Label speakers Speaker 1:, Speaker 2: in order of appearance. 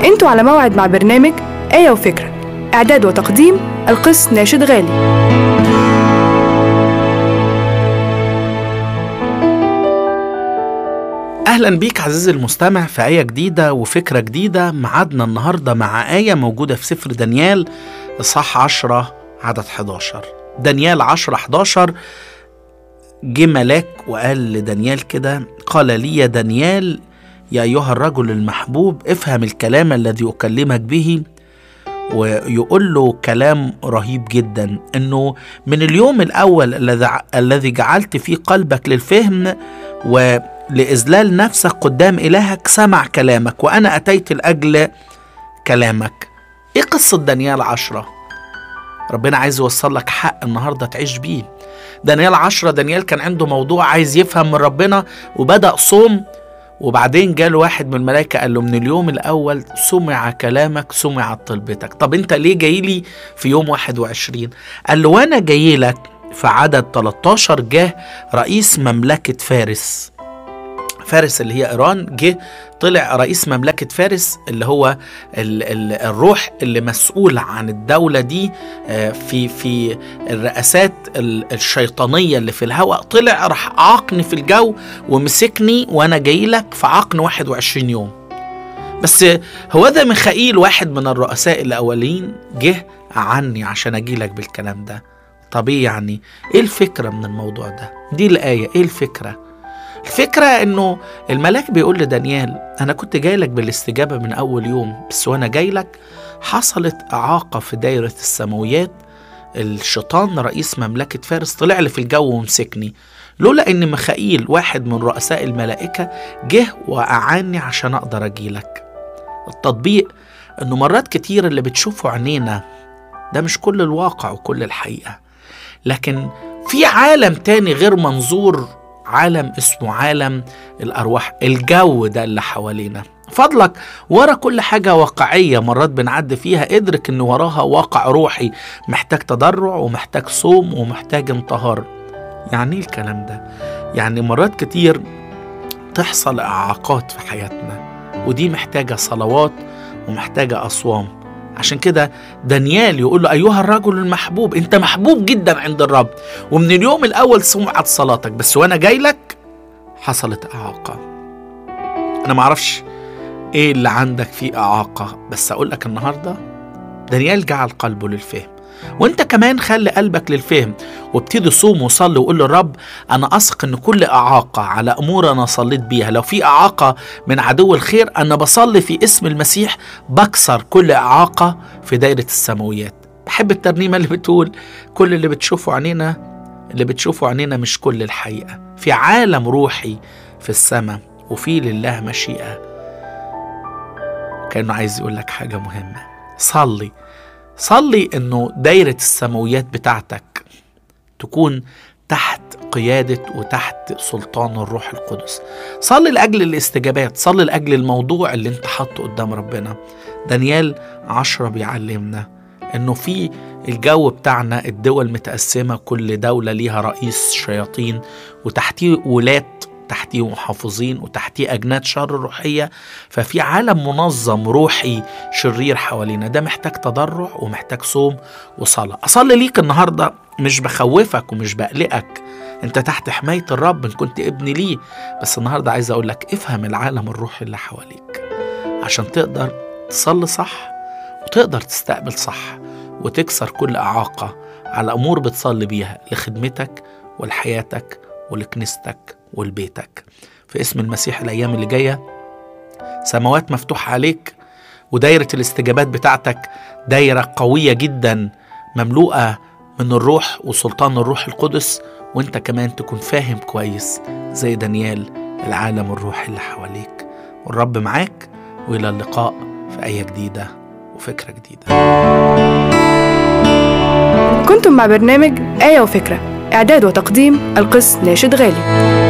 Speaker 1: انتوا على موعد مع برنامج آية وفكرة إعداد وتقديم القس ناشد غالي
Speaker 2: اهلا بيك عزيزي المستمع في آية جديدة وفكرة جديدة معادنا النهاردة مع آية موجودة في سفر دانيال إصحاح 10 عدد 11 دانيال 10 11 جه ملاك وقال لدانيال كده قال لي يا دانيال يا أيها الرجل المحبوب افهم الكلام الذي أكلمك به ويقول له كلام رهيب جدا انه من اليوم الاول الذي الذي جعلت فيه قلبك للفهم ولإذلال نفسك قدام إلهك سمع كلامك وأنا أتيت لأجل كلامك إيه قصة دانيال عشرة؟ ربنا عايز يوصل لك حق النهاردة تعيش بيه دانيال عشرة دانيال كان عنده موضوع عايز يفهم من ربنا وبدأ صوم وبعدين جاله واحد من الملائكة قال له من اليوم الأول سمع كلامك سمعت طلبتك طب أنت ليه جاي لي في يوم 21 قال له وأنا جاي لك في عدد 13 جه رئيس مملكة فارس فارس اللي هي إيران جه طلع رئيس مملكة فارس اللي هو ال ال الروح اللي مسؤول عن الدولة دي في في الرئاسات الشيطانية اللي في الهواء طلع راح عاقني في الجو ومسكني وأنا جاي لك في عقن 21 يوم بس هو ده ميخائيل واحد من الرؤساء الأولين جه عني عشان أجي لك بالكلام ده طب ايه يعني ايه الفكرة من الموضوع ده دي الآية ايه الفكرة الفكرة انه الملاك بيقول لدانيال انا كنت جاي لك بالاستجابة من اول يوم بس وانا جاي لك حصلت اعاقة في دايرة السماويات الشيطان رئيس مملكة فارس طلع لي في الجو ومسكني لولا ان ميخائيل واحد من رؤساء الملائكة جه وأعاني عشان اقدر اجيلك التطبيق انه مرات كتير اللي بتشوفه عينينا ده مش كل الواقع وكل الحقيقة لكن في عالم تاني غير منظور عالم اسمه عالم الأرواح الجو ده اللي حوالينا فضلك ورا كل حاجة واقعية مرات بنعدي فيها ادرك ان وراها واقع روحي محتاج تضرع ومحتاج صوم ومحتاج انطهار يعني ايه الكلام ده يعني مرات كتير تحصل اعاقات في حياتنا ودي محتاجة صلوات ومحتاجة أصوام عشان كده دانيال يقول له أيها الرجل المحبوب أنت محبوب جدا عند الرب ومن اليوم الأول سمعت صلاتك بس وأنا جاي لك حصلت إعاقة أنا معرفش إيه اللي عندك فيه إعاقة بس أقول لك النهاردة دانيال جعل قلبه للفهم وانت كمان خلي قلبك للفهم وابتدي صوم وصلي وقول للرب انا اثق ان كل اعاقه على امور انا صليت بيها لو في اعاقه من عدو الخير انا بصلي في اسم المسيح بكسر كل اعاقه في دايره السماويات بحب الترنيمه اللي بتقول كل اللي بتشوفه عينينا اللي بتشوفه عينينا مش كل الحقيقه في عالم روحي في السماء وفي لله مشيئه كانه عايز يقول لك حاجه مهمه صلي صلي انه دايرة السماويات بتاعتك تكون تحت قيادة وتحت سلطان الروح القدس صلي لأجل الاستجابات صلي لأجل الموضوع اللي انت حاطه قدام ربنا دانيال عشرة بيعلمنا انه في الجو بتاعنا الدول متقسمة كل دولة ليها رئيس شياطين وتحتيه ولاة تحتيه محافظين وتحتيه أجناد شر روحية ففي عالم منظم روحي شرير حوالينا ده محتاج تضرع ومحتاج صوم وصلاة أصلي ليك النهاردة مش بخوفك ومش بقلقك انت تحت حماية الرب ان كنت ابني ليه بس النهاردة عايز اقول لك افهم العالم الروحي اللي حواليك عشان تقدر تصلي صح وتقدر تستقبل صح وتكسر كل إعاقة على أمور بتصلي بيها لخدمتك ولحياتك ولكنيستك ولبيتك في اسم المسيح الأيام اللي جاية سماوات مفتوحة عليك ودايرة الاستجابات بتاعتك دايرة قوية جدا مملوءة من الروح وسلطان الروح القدس وانت كمان تكون فاهم كويس زي دانيال العالم الروحي اللي حواليك والرب معاك والى اللقاء في آية جديدة وفكرة جديدة
Speaker 1: كنتم مع برنامج آية وفكرة إعداد وتقديم القس ناشد غالي